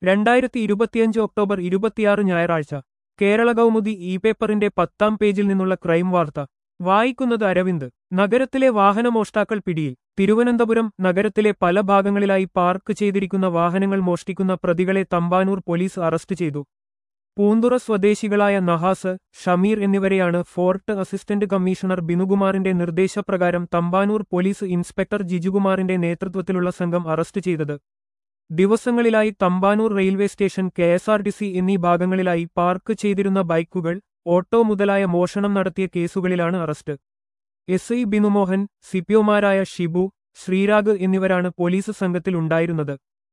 രണ്ടായിരത്തി ഇരുപത്തിയഞ്ച് ഒക്ടോബർ ഇരുപത്തിയാറ് ഞായറാഴ്ച കേരള കൗമുദി ഇ പേപ്പറിന്റെ പത്താം പേജിൽ നിന്നുള്ള ക്രൈം വാർത്ത വായിക്കുന്നത് അരവിന്ദ് നഗരത്തിലെ വാഹനമോഷ്ടാക്കൾ പിടിയിൽ തിരുവനന്തപുരം നഗരത്തിലെ പല ഭാഗങ്ങളിലായി പാർക്ക് ചെയ്തിരിക്കുന്ന വാഹനങ്ങൾ മോഷ്ടിക്കുന്ന പ്രതികളെ തമ്പാനൂർ പോലീസ് അറസ്റ്റ് ചെയ്തു പൂന്തുറ സ്വദേശികളായ നഹാസ് ഷമീർ എന്നിവരെയാണ് ഫോർട്ട് അസിസ്റ്റന്റ് കമ്മീഷണർ ബിനുകുമാറിന്റെ നിർദ്ദേശപ്രകാരം തമ്പാനൂർ പോലീസ് ഇൻസ്പെക്ടർ ജിജുകുമാറിന്റെ നേതൃത്വത്തിലുള്ള സംഘം അറസ്റ്റ് ചെയ്തത് ദിവസങ്ങളിലായി Thampanoor railway station K S R T C എന്നീ ഭാഗങ്ങളിലായി പാർക്ക് ചെയ്തിരുന്ന ബൈക്കുകൾ ഓട്ടോ മുതലായ മോഷണം നടത്തിയ കേസുകളിലാണ് അറസ്റ്റ് എസ് ഐ ബിനുമോഹൻ സിപിഒമാരായ ഷിബു ശ്രീരാഗ് എന്നിവരാണ് പോലീസ് സംഘത്തിൽ ഉണ്ടായിരുന്നത്